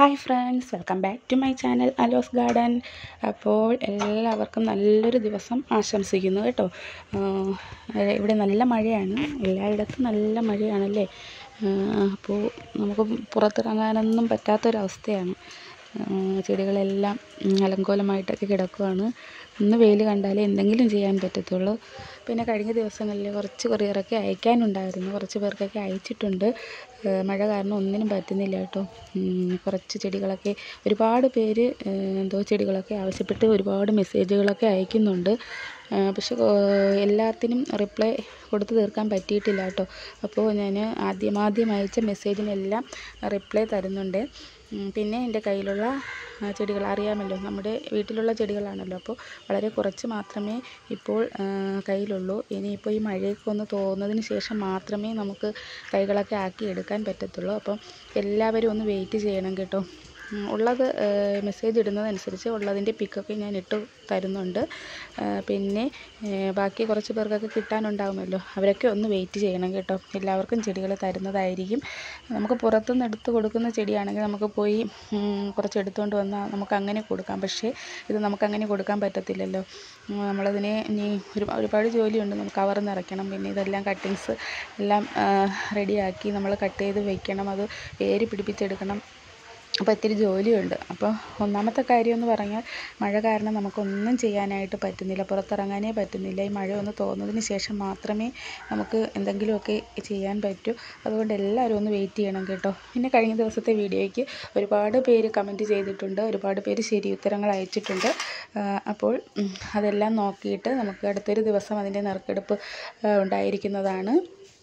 hi friends welcome back to my channel അലോസ് garden അപ്പോൾ എല്ലാവർക്കും നല്ലൊരു ദിവസം ആശംസിക്കുന്നു കേട്ടോ ആഹ് ഇവിടെ നല്ല മഴയാണ് എല്ലായിടത്തും നല്ല മഴയാണല്ലേ ആഹ് അപ്പോൾ നമുക്ക് പുറത്തിറങ്ങാനൊന്നും പറ്റാത്തൊരവസ്ഥയാണ് ആഹ് ചെടികളെല്ലാം അലങ്കോലമായിട്ടൊക്കെ കിടക്കുവാണ് ഇന്ന് വെയിൽ കണ്ടാലേ എന്തെങ്കിലും ചെയ്യാൻ പറ്റത്തുള്ളൂ പിന്നെ കഴിഞ്ഞ ദിവസങ്ങളിൽ കുറച്ച് കൊറിയറൊക്കെ അയക്കാനുണ്ടായിരുന്നു കുറച്ച് പേർക്കൊക്കെ അയച്ചിട്ടുണ്ട് ഏഹ് മഴ കാരണം ഒന്നിനും പറ്റുന്നില്ല കേട്ടോ ഉം, കുറച്ച് ചെടികളൊക്കെ ഒരുപാട് പേര് ഏഹ് എന്തോ ചെടികളൊക്കെ ആവശ്യപ്പെട്ട് ഒരുപാട് മെസ്സേജുകളൊക്കെ അയക്കുന്നുണ്ട് ഏഹ് പക്ഷെ ഏഹ് എല്ലാത്തിനും റിപ്ലൈ കൊടുത്തു തീർക്കാൻ പറ്റിയിട്ടില്ല കേട്ടോ അപ്പോൾ ഞാൻ ആദ്യമാദ്യം അയച്ച മെസ്സേജിനെല്ലാം റിപ്ലൈ തരുന്നുണ്ട് ഉം, പിന്നെ എൻ്റെ കയ്യിലുള്ള ആ, ചെടികൾ അറിയാമല്ലോ നമ്മുടെ വീട്ടിലുള്ള ചെടികളാണല്ലോ അപ്പോൾ വളരെ കുറച്ച് മാത്രമേ ഇപ്പോൾ ആ, കയ്യിലുള്ളൂ ഇനിയിപ്പോൾ ഈ മഴയൊക്കെ ഒന്ന് തോന്നുന്നതിന് ശേഷം മാത്രമേ നമുക്ക് തൈകളൊക്കെ ആക്കി എടുക്കാൻ പറ്റത്തുള്ളൂ അപ്പം എല്ലാവരും ഒന്ന് വെയിറ്റ് ചെയ്യണം കേട്ടോ ഉം, ഉള്ളത് മെസ്സേജ് ഇടുന്നതനുസരിച്ച് ഉള്ളതിൻ്റെ പിക്കൊക്കെ ഞാൻ ഇട്ട് തരുന്നുണ്ട് ആ, പിന്നെ ഏ, ബാക്കി കുറച്ച് പേർക്കൊക്കെ കിട്ടാനുണ്ടാകുമല്ലോ അവരൊക്കെ ഒന്ന് വെയിറ്റ് ചെയ്യണം കേട്ടോ എല്ലാവർക്കും ചെടികൾ തരുന്നതായിരിക്കും നമുക്ക് പുറത്തുനിന്ന് എടുത്ത് കൊടുക്കുന്ന ചെടിയാണെങ്കിൽ നമുക്ക് പോയി ഉം, കുറച്ച് എടുത്തുകൊണ്ട് വന്നാൽ നമുക്ക് അങ്ങനെ കൊടുക്കാം പക്ഷേ ഇത് നമുക്കങ്ങനെ കൊടുക്കാൻ പറ്റത്തില്ലല്ലോ ഉം, നമ്മളതിനെ ഇനി ഒരു ഒരുപാട് ജോലിയുണ്ട് നമുക്ക് കവർ നിറയ്ക്കണം പിന്നെ ഇതെല്ലാം കട്ടിങ്സ് എല്ലാം റെഡിയാക്കി നമ്മൾ കട്ട് ചെയ്ത് വെക്കണം അത് വേര് പിടിപ്പിച്ചെടുക്കണം അപ്പോൾ ഇത്തിരി ജോലിയുണ്ട് അപ്പോൾ ഒന്നാമത്തെ കാര്യം എന്ന് പറഞ്ഞാൽ മഴ കാരണം നമുക്കൊന്നും ചെയ്യാനായിട്ട് പറ്റുന്നില്ല പുറത്തിറങ്ങാനേ പറ്റുന്നില്ല ഈ മഴ ഒന്ന് തോന്നുന്നതിന് ശേഷം മാത്രമേ നമുക്ക് എന്തെങ്കിലുമൊക്കെ ചെയ്യാൻ പറ്റൂ അതുകൊണ്ട് എല്ലാവരും ഒന്ന് വെയിറ്റ് ചെയ്യണം കേട്ടോ പിന്നെ കഴിഞ്ഞ ദിവസത്തെ വീഡിയോയ്ക്ക് ഒരുപാട് പേര് കമൻറ്റ് ചെയ്തിട്ടുണ്ട് ഒരുപാട് പേര് ശരി ഉത്തരങ്ങൾ അയച്ചിട്ടുണ്ട് ആ, അപ്പോൾ ഉം, അതെല്ലാം നോക്കിയിട്ട് നമുക്ക് അടുത്തൊരു ദിവസം അതിൻ്റെ നറുക്കെടുപ്പ് ആ, ഉണ്ടായിരിക്കുന്നതാണ്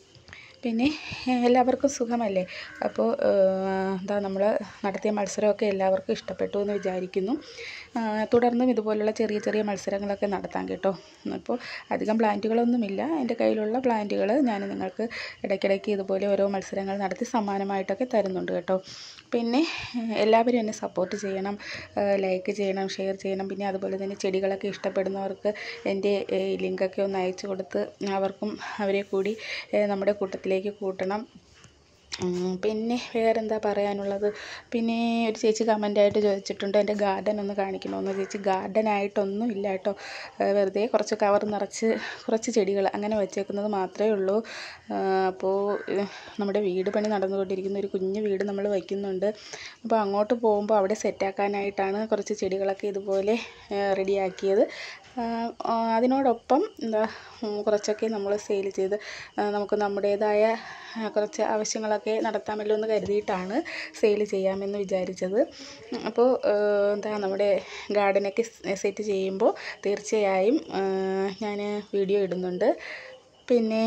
പിന്നെ ഏഹ്, എല്ലാവർക്കും സുഖമല്ലേ അപ്പോൾ ഏഹ്, എന്താ നമ്മൾ നടത്തിയ മത്സരമൊക്കെ എല്ലാവർക്കും ഇഷ്ടപ്പെട്ടു എന്ന് വിചാരിക്കുന്നു ആ, തുടർന്നും ഇതുപോലുള്ള ചെറിയ ചെറിയ മത്സരങ്ങളൊക്കെ നടത്താം കേട്ടോ അപ്പോൾ അധികം പ്ലാന്റുകളൊന്നുമില്ല എൻ്റെ കയ്യിലുള്ള പ്ലാന്റുകൾ ഞാൻ നിങ്ങൾക്ക് ഇടയ്ക്കിടയ്ക്ക് ഇതുപോലെ ഓരോ മത്സരങ്ങൾ നടത്തി സമ്മാനമായിട്ടൊക്കെ തരുന്നുണ്ട് കേട്ടോ പിന്നെ ഏഹ്, എല്ലാവരും എന്നെ സപ്പോർട്ട് ചെയ്യണം ലൈക്ക് ചെയ്യണം ഷെയർ ചെയ്യണം പിന്നെ അതുപോലെ തന്നെ ചെടികളൊക്കെ ഇഷ്ടപ്പെടുന്നവർക്ക് എൻ്റെ ഏഹ്, ലിങ്കൊക്കെ ഒന്ന് അയച്ചു കൊടുത്ത് അവർക്കും അവരെ കൂടി ഏഹ്, നമ്മുടെ കൂട്ടത്തിലേക്ക് കൂട്ടണം ഉം, പിന്നെ വേറെന്താ പറയാനുള്ളത് പിന്നെ ഒരു ചേച്ചി കമൻ്റായിട്ട് ചോദിച്ചിട്ടുണ്ട് എൻ്റെ ഗാർഡൻ ഒന്ന് കാണിക്കണമെന്ന് ചേച്ചി ഗാർഡനായിട്ടൊന്നും ഇല്ല കേട്ടോ ഏഹ് വെറുതെ കുറച്ച് കവർ നിറച്ച് കുറച്ച് ചെടികൾ അങ്ങനെ വെച്ചേക്കുന്നത് മാത്രമേ ഉള്ളൂ ആഹ് അപ്പോൾ ഏഹ് നമ്മുടെ വീട് പണി നടന്നുകൊണ്ടിരിക്കുന്ന ഒരു കുഞ്ഞു വീട് നമ്മൾ വയ്ക്കുന്നുണ്ട് അപ്പോൾ അങ്ങോട്ട് പോകുമ്പോൾ അവിടെ സെറ്റാക്കാനായിട്ടാണ് കുറച്ച് ചെടികളൊക്കെ ഇതുപോലെ റെഡിയാക്കിയത് ആഹ് ആ, അതിനോടൊപ്പം എന്താ ഉം, കുറച്ചൊക്കെ നമ്മൾ സെയിൽ ചെയ്ത് ആ, നമുക്ക് നമ്മുടേതായ ആ, കുറച്ച് ആവശ്യങ്ങളൊക്കെ നടത്താമല്ലോ എന്ന് കരുതിയിട്ടാണ് സെയിൽ ചെയ്യാമെന്ന് വിചാരിച്ചത് ഉം, അപ്പോൾ ഏഹ്, എന്താ നമ്മുടെ ഗാർഡനൊക്കെ സെറ്റ് ചെയ്യുമ്പോൾ തീർച്ചയായും ഞാൻ വീഡിയോ ഇടുന്നുണ്ട് പിന്നെ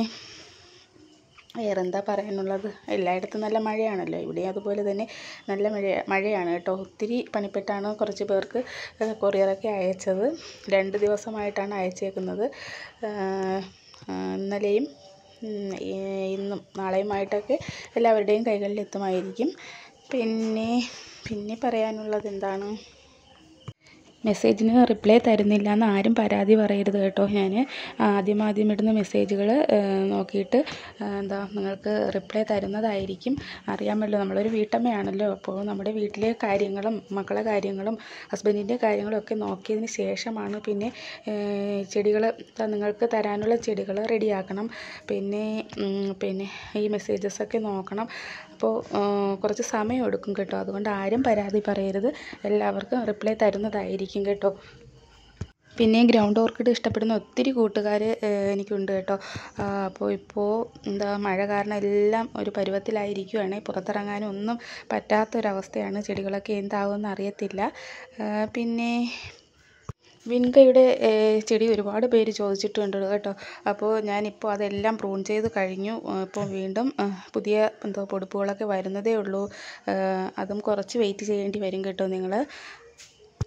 വേറെന്താ പറയാനുള്ളത് എല്ലായിടത്തും നല്ല മഴയാണല്ലോ ഇവിടെ അതുപോലെ തന്നെ നല്ല മഴ മഴയാണ് കേട്ടോ ഒത്തിരി പണിപ്പെട്ടാണ് കുറച്ച് പേർക്ക് ഏഹ് കൊറിയറൊക്കെ അയച്ചത് രണ്ട് ദിവസമായിട്ടാണ് അയച്ചേക്കുന്നത് ആഹ് ആഹ് ഇന്നലെയും ഉം, ഈ- ഇന്നും നാളെയുമായിട്ടൊക്കെ എല്ലാവരുടെയും കൈകളിൽ എത്തുമായിരിക്കും പിന്നെ പിന്നെ പറയാനുള്ളത് എന്താണ് മെസ്സേജിന് റിപ്ലൈ തരുന്നില്ല എന്ന് ആരും പരാതി പറയരുത് കേട്ടോ ഞാൻ ആദ്യം ആദ്യം ഇടുന്ന മെസ്സേജുകൾ നോക്കിയിട്ട് ആ, എന്താ നിങ്ങൾക്ക് റിപ്ലൈ തരുന്നതായിരിക്കും അറിയാമല്ലോ നമ്മളൊരു വീട്ടമ്മയാണല്ലോ അപ്പോൾ നമ്മുടെ വീട്ടിലെ കാര്യങ്ങളും മക്കളെ കാര്യങ്ങളും ഹസ്ബൻഡിൻ്റെ കാര്യങ്ങളും ഒക്കെ നോക്കിയതിന് ശേഷമാണ് പിന്നെ ചെടികൾ നിങ്ങൾക്ക് തരാനുള്ള ചെടികൾ റെഡിയാക്കണം പിന്നെ ഉം, പിന്നെ ഈ മെസ്സേജസൊക്കെ നോക്കണം അപ്പോൾ കുറച്ച് സമയം എടുക്കും കേട്ടോ അതുകൊണ്ട് ആരും പരാതി പറയരുത് എല്ലാവർക്കും റിപ്ലൈ തരുന്നതായിരിക്കും കേട്ടോ പിന്നെ ഗ്രൗണ്ട് ഓർക്കിഡ് ഇഷ്ടപ്പെടുന്ന ഒത്തിരി കൂട്ടുകാർ എനിക്കുണ്ട് കേട്ടോ ആ, അപ്പോൾ ഇപ്പോൾ എന്താ മഴ കാരണം എല്ലാം ഒരു പരുവത്തിലായിരിക്കുവാണ് പുറത്തിറങ്ങാനും ഒന്നും പറ്റാത്തൊരവസ്ഥയാണ് ചെടികളൊക്കെ എന്താകുമെന്ന് അറിയത്തില്ല ആ, പിന്നെ വിൻകയുടെ ഏഹ്, ചെടി ഒരുപാട് പേര് ചോദിച്ചിട്ടുണ്ട് കേട്ടോ അപ്പോൾ ഞാനിപ്പോൾ അതെല്ലാം പ്രൂൺ ചെയ്ത് കഴിഞ്ഞു ആ, ഇപ്പോൾ വീണ്ടും ആ, പുതിയ എന്തോ പൊടിപ്പുകളൊക്കെ വരുന്നതേ ഉള്ളൂ ആ, അതും കുറച്ച് വെയിറ്റ് ചെയ്യേണ്ടി വരും കേട്ടോ നിങ്ങൾ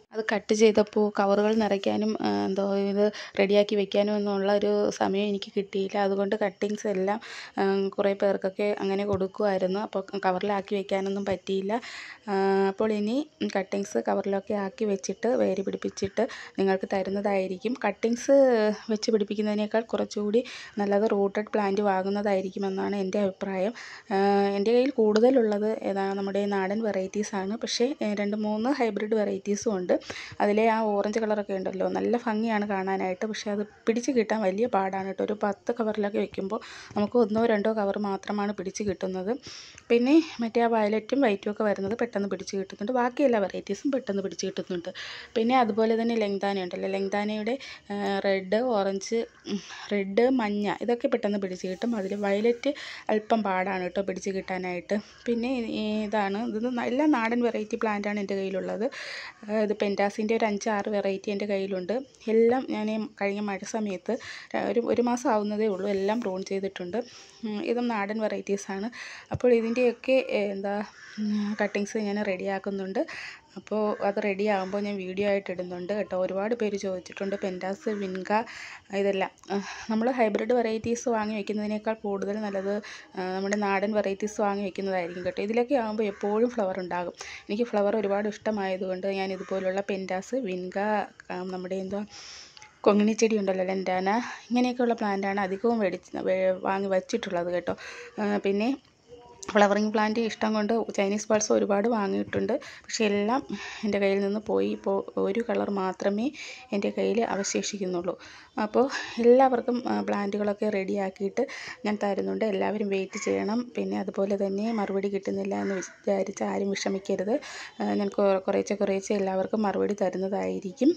അത് കട്ട് ചെയ്തപ്പോൾ കവറുകൾ നിറയ്ക്കാനും ആ, എന്തോ ഇത് റെഡിയാക്കി വെക്കാനും ഒന്നുള്ള ഒരു സമയം എനിക്ക് കിട്ടിയില്ല അതുകൊണ്ട് കട്ടിങ്സ് എല്ലാം ആ, കുറേ പേർക്കൊക്കെ അങ്ങനെ കൊടുക്കുമായിരുന്നു അപ്പോൾ കവറിലാക്കി വെക്കാനൊന്നും പറ്റിയില്ല ആ, അപ്പോൾ ഇനി കട്ടിങ്സ് കവറിലൊക്കെ ആക്കി വെച്ചിട്ട് വേര് പിടിപ്പിച്ചിട്ട് നിങ്ങൾക്ക് തരുന്നതായിരിക്കും കട്ടിങ്സ് വെച്ച് പിടിപ്പിക്കുന്നതിനേക്കാൾ കുറച്ചുകൂടി നല്ലത് റൂട്ടഡ് പ്ലാന്റ് വാങ്ങുന്നതായിരിക്കുമെന്നാണ് എൻ്റെ അഭിപ്രായം ആ, എൻ്റെ കയ്യിൽ കൂടുതലുള്ളത് ഏതാ നമ്മുടെ നാടൻ വെറൈറ്റീസാണ് പക്ഷേ ഏ, രണ്ട് മൂന്ന് ഹൈബ്രിഡ് വെറൈറ്റീസും ഉണ്ട് അതിലെ ആ ഓറഞ്ച് കളറൊക്കെ ഉണ്ടല്ലോ നല്ല ഭംഗിയാണ് കാണാനായിട്ട് പക്ഷേ അത് പിടിച്ച് കിട്ടാൻ വലിയ പാടാണ് കേട്ടോ ഒരു പത്ത് കവറിലൊക്കെ വെക്കുമ്പോൾ നമുക്ക് ഒന്നോ രണ്ടോ കവർ മാത്രമാണ് പിടിച്ച് കിട്ടുന്നത് പിന്നെ മറ്റേ ആ വയലറ്റും വൈറ്റും ഒക്കെ വരുന്നത് പെട്ടെന്ന് പിടിച്ച് കിട്ടുന്നുണ്ട് ബാക്കി എല്ലാ വെറൈറ്റീസും പെട്ടെന്ന് പിടിച്ച് കിട്ടുന്നുണ്ട് പിന്നെ അതുപോലെ തന്നെ ലെങ്താന ഉണ്ടല്ലോ ലെങ്താനയുടെ റെഡ് ഓറഞ്ച് റെഡ് മഞ്ഞ ഇതൊക്കെ പെട്ടെന്ന് പിടിച്ച് കിട്ടും അതിൽ വയലറ്റ് അല്പം പാടാണ് കേട്ടോ പിടിച്ച് കിട്ടാനായിട്ട് പിന്നെ ഈ ഇതാണ് ഇത് എല്ലാം നാടൻ വെറൈറ്റി പ്ലാന്റാണ് എൻ്റെ കയ്യിലുള്ളത് ആ, ഇത് പെൻറ്റാസിൻ്റെ ഒരു അഞ്ചാറ് വെറൈറ്റി എൻ്റെ കയ്യിലുണ്ട് എല്ലാം ഞാൻ ഈ കഴിഞ്ഞ മഴ സമയത്ത് ര- ഒരു ഒരു മാസം ആവുന്നതേ ഉള്ളൂ എല്ലാം പ്രൂൺ ചെയ്തിട്ടുണ്ട് ഉം, ഇതും നാടൻ വെറൈറ്റീസാണ് അപ്പോൾ ഇതിൻ്റെയൊക്കെ ഏ, എന്താ കട്ടിങ്സ് ഞാൻ റെഡിയാക്കുന്നുണ്ട് അപ്പോൾ അത് റെഡി ആകുമ്പോൾ ഞാൻ വീഡിയോ ആയിട്ട് ഇടുന്നുണ്ട് കേട്ടോ ഒരുപാട് പേര് ചോദിച്ചിട്ടുണ്ട് പെൻറ്റാസ് വിൻക ഇതെല്ലാം നമ്മൾ ഹൈബ്രിഡ് വെറൈറ്റീസ് വാങ്ങി വെക്കുന്നതിനേക്കാൾ കൂടുതൽ നല്ലത് ആ, നമ്മുടെ നാടൻ വെറൈറ്റീസ് വാങ്ങി വെക്കുന്നതായിരിക്കും കേട്ടോ ഇതിലൊക്കെ ആകുമ്പോൾ എപ്പോഴും ഫ്ലവർ ഉണ്ടാകും എനിക്ക് ഫ്ലവർ ഒരുപാട് ഇഷ്ടമായതുകൊണ്ട് ഞാൻ ഇതുപോലുള്ള പെൻറ്റാസ് വിൻക ആ, നമ്മുടെ എന്താ കൊങ്ങിണിച്ചെടി ഉണ്ടല്ലോ ലെൻഡാന ഇങ്ങനെയൊക്കെയുള്ള പ്ലാന്റാണ് അധികവും മേടിച്ച് വേ- വാങ്ങി വച്ചിട്ടുള്ളത് കേട്ടോ ആ, പിന്നെ ഫ്ലവറിങ് പ്ലാന്റ് ഇഷ്ടം കൊണ്ട് ചൈനീസ് ബൾസ് ഒരുപാട് വാങ്ങിയിട്ടുണ്ട് പക്ഷേ എല്ലാം എൻ്റെ കയ്യിൽ നിന്ന് പോയി ഇപ്പോൾ ഒരു കളർ മാത്രമേ എൻ്റെ കയ്യിൽ അവശേഷിക്കുന്നുള്ളൂ അപ്പോൾ എല്ലാവർക്കും ആ, പ്ലാന്റുകളൊക്കെ റെഡിയാക്കിയിട്ട് ഞാൻ തരുന്നുണ്ട് എല്ലാവരും വെയിറ്റ് ചെയ്യണം പിന്നെ അതുപോലെ തന്നെ മറുപടി കിട്ടുന്നില്ല എന്ന് വിചാരിച്ച് ആരും വിഷമിക്കരുത് ആ, ഞാൻ കൊ- കുറേശ്ശെ കുറേശ്ശെ എല്ലാവർക്കും മറുപടി തരുന്നതായിരിക്കും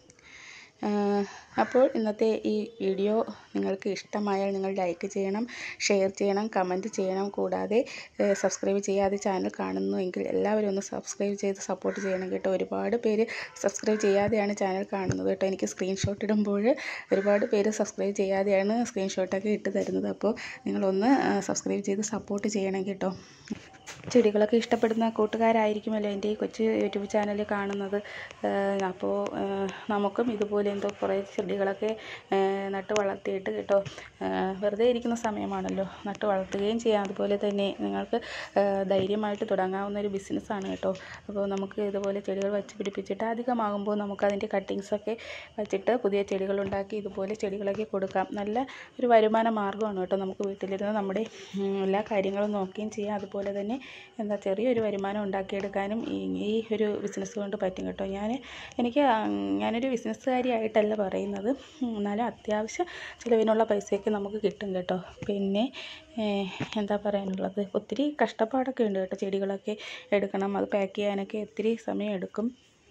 ആ, അപ്പോൾ ഇന്നത്തെ ഈ വീഡിയോ നിങ്ങൾക്ക് ഇഷ്ടമായാൽ നിങ്ങൾ ലൈക്ക് ചെയ്യണം ഷെയർ ചെയ്യണം കമൻറ്റ് ചെയ്യണം കൂടാതെ സബ്സ്ക്രൈബ് ചെയ്യാതെ ചാനൽ കാണുന്നുവെങ്കിൽ എല്ലാവരും ഒന്ന് സബ്സ്ക്രൈബ് ചെയ്ത് സപ്പോർട്ട് ചെയ്യണം കേട്ടോ ഒരുപാട് പേര് സബ്സ്ക്രൈബ് ചെയ്യാതെയാണ് ചാനൽ കാണുന്നത് കേട്ടോ എനിക്ക് സ്ക്രീൻഷോട്ട് ഇടുമ്പോൾ ഒരുപാട് പേര് സബ്സ്ക്രൈബ് ചെയ്യാതെയാണ് സ്ക്രീൻഷോട്ടൊക്കെ ഇട്ട് തരുന്നത് അപ്പോൾ നിങ്ങളൊന്ന് സബ്സ്ക്രൈബ് ചെയ്ത് സപ്പോർട്ട് ചെയ്യണം കേട്ടോ ചെടികളൊക്കെ ഇഷ്ടപ്പെടുന്ന കൂട്ടുകാരായിരിക്കുമല്ലോ എൻ്റെ ഈ കൊച്ചു യൂട്യൂബ് ചാനൽ കാണുന്നത് ഏഹ് അപ്പോൾ ഏഹ് നമുക്കും ഇതുപോലെ എന്തോ കുറേ ചെടികളൊക്കെ ഏഹ് നട്ട് വളർത്തിയിട്ട് കേട്ടോ ഏഹ് വെറുതെ ഇരിക്കുന്ന സമയമാണല്ലോ നട്ട് വളർത്തുകയും ചെയ്യാം അതുപോലെ തന്നെ നിങ്ങൾക്ക് ഏഹ് ധൈര്യമായിട്ട് തുടങ്ങാവുന്ന ഒരു ബിസിനസ്സാണ് കേട്ടോ അപ്പോൾ നമുക്ക് ഇതുപോലെ ചെടികൾ വച്ച് പിടിപ്പിച്ചിട്ട് അധികമാകുമ്പോൾ നമുക്ക് അതിൻ്റെ കട്ടിങ്സൊക്കെ വച്ചിട്ട് പുതിയ ചെടികൾ ഉണ്ടാക്കി ഇതുപോലെ ചെടികളൊക്കെ കൊടുക്കാം നല്ല ഒരു വരുമാന മാർഗ്ഗമാണ് കേട്ടോ നമുക്ക് വീട്ടിലിരുന്ന് നമ്മുടെ ഉം, എല്ലാ കാര്യങ്ങളും നോക്കുകയും ചെയ്യാം അതുപോലെ തന്നെ എന്താ ചെറിയൊരു വരുമാനം ഉണ്ടാക്കിയെടുക്കാനും ഈ ഈ ഒരു ബിസിനസ് കൊണ്ട് പറ്റും കേട്ടോ ഞാൻ എനിക്ക് ആ, ഞാനൊരു ബിസിനസ്സുകാരിയായിട്ടല്ല പറയുന്നത് ഉം, എന്നാലും അത്യാവശ്യം ചിലവിനുള്ള പൈസയൊക്കെ നമുക്ക് കിട്ടും കേട്ടോ പിന്നെ ഏഹ്, എന്താ പറയാനുള്ളത് ഒത്തിരി കഷ്ടപ്പാടൊക്കെ ഉണ്ട് കേട്ടോ ചെടികളൊക്കെ എടുക്കണം അത് പാക്ക് ചെയ്യാനൊക്കെ ഒത്തിരി സമയം എടുക്കും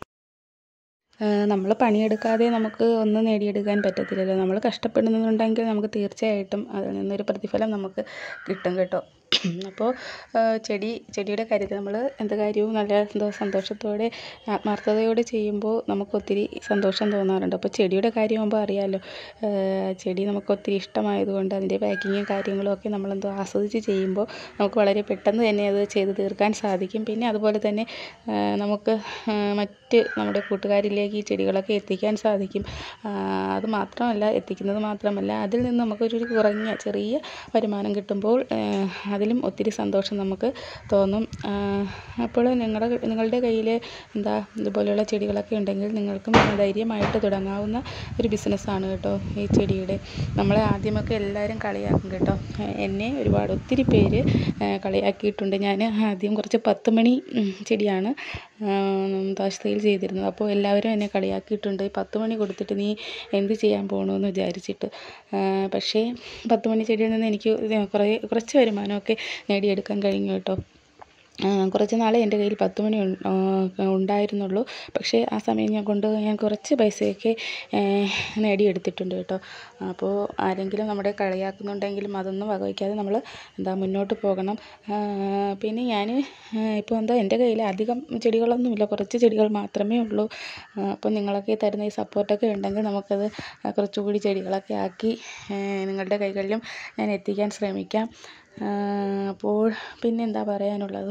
നമ്മൾ പണിയെടുക്കാതെ നമുക്ക് ഒന്നും നേടിയെടുക്കാൻ പറ്റത്തില്ലല്ലോ നമ്മൾ കഷ്ടപ്പെടുന്നുണ്ടെങ്കിൽ നമുക്ക് തീർച്ചയായിട്ടും അതിൽ നിന്നൊരു പ്രതിഫലം നമുക്ക് കിട്ടും കേട്ടോ അപ്പോൾ ചെടി ചെടിയുടെ കാര്യത്തിൽ നമ്മൾ എന്ത് കാര്യവും നല്ല എന്തോ സന്തോഷത്തോടെ ആത്മാർത്ഥതയോടെ ചെയ്യുമ്പോൾ നമുക്ക് ഒത്തിരി സന്തോഷം തോന്നാറുണ്ട് അപ്പോൾ ചെടിയുടെ കാര്യമാകുമ്പോൾ അറിയാമല്ലോ ചെടി നമുക്ക് ഒത്തിരി ഇഷ്ടമായതുകൊണ്ട് അതിൻ്റെ പാക്കിങ്ങും കാര്യങ്ങളും ഒക്കെ നമ്മളെന്തോ ആസ്വദിച്ച് ചെയ്യുമ്പോൾ നമുക്ക് വളരെ പെട്ടെന്ന് തന്നെ അത് ചെയ്ത് തീർക്കാൻ സാധിക്കും പിന്നെ അതുപോലെ തന്നെ ആ, നമുക്ക് ആ, മറ്റ് നമ്മുടെ കൂട്ടുകാരിലേക്ക് ഈ ചെടികളൊക്കെ എത്തിക്കാൻ സാധിക്കും ആ, അത് മാത്രമല്ല എത്തിക്കുന്നത് മാത്രമല്ല അതിൽ നിന്ന് നമുക്കൊരു കുറഞ്ഞ ചെറിയ വരുമാനം കിട്ടുമ്പോൾ ആ, അതിലും ഒത്തിരി സന്തോഷം നമുക്ക് തോന്നും ആ, അപ്പോൾ നിങ്ങളുടെ നിങ്ങളുടെ കയ്യിൽ എന്താ ഇതുപോലെയുള്ള ചെടികളൊക്കെ ഉണ്ടെങ്കിൽ നിങ്ങൾക്കും ധൈര്യമായിട്ട് തുടങ്ങാവുന്ന ഒരു ബിസിനസ്സാണ് കേട്ടോ ഈ ചെടിയുടെ നമ്മളെ ആദ്യമൊക്കെ എല്ലാവരും കളിയാക്കും കേട്ടോ എ- എന്നെ ഒരുപാട് ഒത്തിരി പേര് ആ, കളിയാക്കിയിട്ടുണ്ട് ഞാൻ ആദ്യം കുറച്ച് പത്ത് മണി ഉം, ചെടിയാണ് ദോശയിൽ ചെയ്തിരുന്നത് അപ്പോൾ എല്ലാവരും എന്നെ കളിയാക്കിയിട്ടുണ്ട് ഈ പത്ത് മണി കൊടുത്തിട്ട് നീ എന്ത് ചെയ്യാൻ പോകണമെന്ന് വിചാരിച്ചിട്ട് ആ, പക്ഷേ പത്ത് മണി ചെടിയിൽ നിന്ന് എനിക്ക് ഇത് കുറേ കുറച്ച് വരുമാനമൊക്കെ നേടിയെടുക്കാൻ കഴിഞ്ഞു കേട്ടോ ആ, കുറച്ച് നാളെ എൻ്റെ കയ്യിൽ പത്ത് മണി ഉൺ- ആ, ഉണ്ടായിരുന്നുള്ളൂ പക്ഷേ ആ സമയം ഞാൻ കൊണ്ട് ഞാൻ കുറച്ച് പൈസയൊക്കെ ഏ, നേടിയെടുത്തിട്ടുണ്ട് കേട്ടോ അപ്പോൾ ആരെങ്കിലും നമ്മുടെ കളിയാക്കുന്നുണ്ടെങ്കിലും അതൊന്നും വകവയ്ക്കാതെ നമ്മൾ എന്താ മുന്നോട്ട് പോകണം ആ, പിന്നെ ഞാൻ ഇപ്പോൾ എന്താ എൻ്റെ കയ്യിൽ അധികം ചെടികളൊന്നുമില്ല കുറച്ച് ചെടികൾ മാത്രമേ ഉള്ളൂ ആ, അപ്പോൾ നിങ്ങളൊക്കെ തരുന്ന ഈ സപ്പോർട്ടൊക്കെ ഉണ്ടെങ്കിൽ നമുക്കത് കുറച്ചുകൂടി ചെടികളൊക്കെ ആക്കി ഏ, നിങ്ങളുടെ കൈകളിലും ഞാൻ എത്തിക്കാൻ ശ്രമിക്കാം ആ, അപ്പോൾ പിന്നെന്താ പറയാനുള്ളത്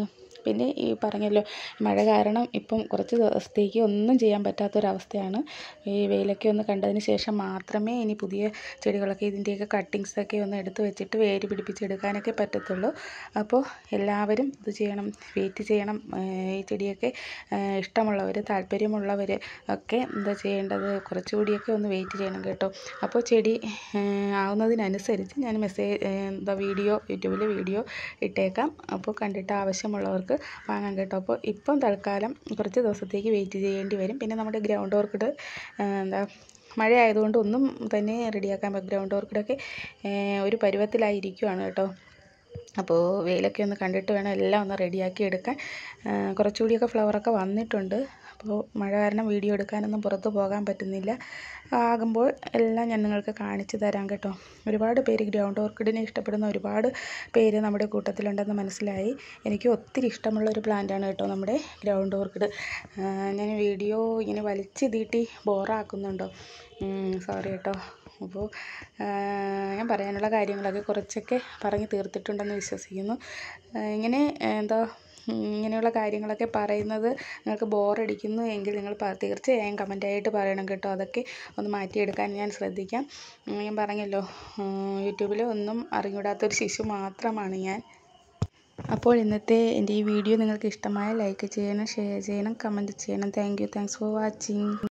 പിന്നെ ഈ പറഞ്ഞല്ലോ മഴ കാരണം ഇപ്പം കുറച്ച് ദിവസത്തേക്ക് ഒന്നും ചെയ്യാൻ പറ്റാത്തൊരവസ്ഥയാണ് ഈ വെയിലൊക്കെ ഒന്ന് കണ്ടതിന് ശേഷം മാത്രമേ ഇനി പുതിയ ചെടികളൊക്കെ ഇതിൻ്റെയൊക്കെ കട്ടിങ്സൊക്കെ ഒന്ന് എടുത്ത് വെച്ചിട്ട് വേര് പിടിപ്പിച്ചെടുക്കാനൊക്കെ പറ്റത്തുള്ളൂ അപ്പോൾ എല്ലാവരും ഇത് ചെയ്യണം വെയിറ്റ് ചെയ്യണം ഈ ചെടിയൊക്കെ ഇഷ്ടമുള്ളവർ താല്പര്യമുള്ളവർ ഒക്കെ എന്താ ചെയ്യേണ്ടത് കുറച്ചുകൂടിയൊക്കെ ഒന്ന് വെയിറ്റ് ചെയ്യണം കേട്ടോ അപ്പോൾ ചെടി ആവുന്നതിനനുസരിച്ച് ഞാൻ മെസ്സേജ് എന്താ വീഡിയോ യൂട്യൂബിൽ വീഡിയോ ഇട്ടേക്കാം അപ്പോൾ കണ്ടിട്ട് ആവശ്യമുള്ളവർക്ക് വാങ്ങാം കേട്ടോ അപ്പോൾ ഇപ്പം തൽക്കാലം കുറച്ച് ദിവസത്തേക്ക് വെയിറ്റ് ചെയ്യേണ്ടി വരും പിന്നെ നമ്മുടെ ഗ്രൗണ്ട് ഓർക്കിഡ് എന്താ മഴ ആയതുകൊണ്ട് ഒന്നും തന്നെ റെഡിയാക്കാൻ പറ്റും ഗ്രൗണ്ട് ഓർക്കിഡൊക്കെ ഒരു പരുവത്തിലായിരിക്കുവാണ് കേട്ടോ അപ്പോൾ വെയിലൊക്കെ ഒന്ന് കണ്ടിട്ട് വേണം എല്ലാം ഒന്ന് റെഡിയാക്കി എടുക്കാൻ കുറച്ചുകൂടിയൊക്കെ ഫ്ലവറൊക്കെ വന്നിട്ടുണ്ട് അപ്പോൾ മഴ കാരണം വീഡിയോ എടുക്കാനൊന്നും പുറത്ത് പോകാൻ പറ്റുന്നില്ല ആകുമ്പോൾ എല്ലാം ഞാൻ നിങ്ങൾക്ക് കാണിച്ചു തരാം കേട്ടോ ഒരുപാട് പേര് ഗ്രൗണ്ട് ഓർക്കിഡിനെ ഇഷ്ടപ്പെടുന്ന ഒരുപാട് പേര് നമ്മുടെ കൂട്ടത്തിലുണ്ടെന്ന് മനസ്സിലായി എനിക്ക് ഒത്തിരി ഇഷ്ടമുള്ള ഒരു പ്ലാന്റാണ് കേട്ടോ നമ്മുടെ ഗ്രൗണ്ട് ഓർക്കിഡ് ഞാൻ വീഡിയോ ഇങ്ങനെ വലിച്ച് തീട്ടി ബോറാക്കുന്നുണ്ടോ സോറി കേട്ടോ അപ്പോൾ ഞാൻ പറയാനുള്ള കാര്യങ്ങളൊക്കെ കുറച്ചൊക്കെ പറഞ്ഞ് തീർത്തിട്ടുണ്ടെന്ന് വിശ്വസിക്കുന്നു ഇങ്ങനെ എന്താ ഇങ്ങനെയുള്ള കാര്യങ്ങളൊക്കെ പറയുന്നത് നിങ്ങൾക്ക് ബോറടിക്കുന്നു എങ്കിൽ നിങ്ങൾ തീർച്ചയായും കമൻറ്റായിട്ട് പറയണം കേട്ടോ അതൊക്കെ ഒന്ന് മാറ്റിയെടുക്കാൻ ഞാൻ ശ്രദ്ധിക്കാം ഞാൻ പറഞ്ഞല്ലോ യൂട്യൂബിൽ ഒന്നും അറിഞ്ഞൂടാത്തൊരു ശിശു മാത്രമാണ് ഞാൻ അപ്പോൾ ഇന്നത്തെ എൻ്റെ ഈ വീഡിയോ നിങ്ങൾക്ക് ഇഷ്ടമായ ലൈക്ക് ചെയ്യണം ഷെയർ ചെയ്യണം കമൻറ്റ് ചെയ്യണം thank you thanks for watching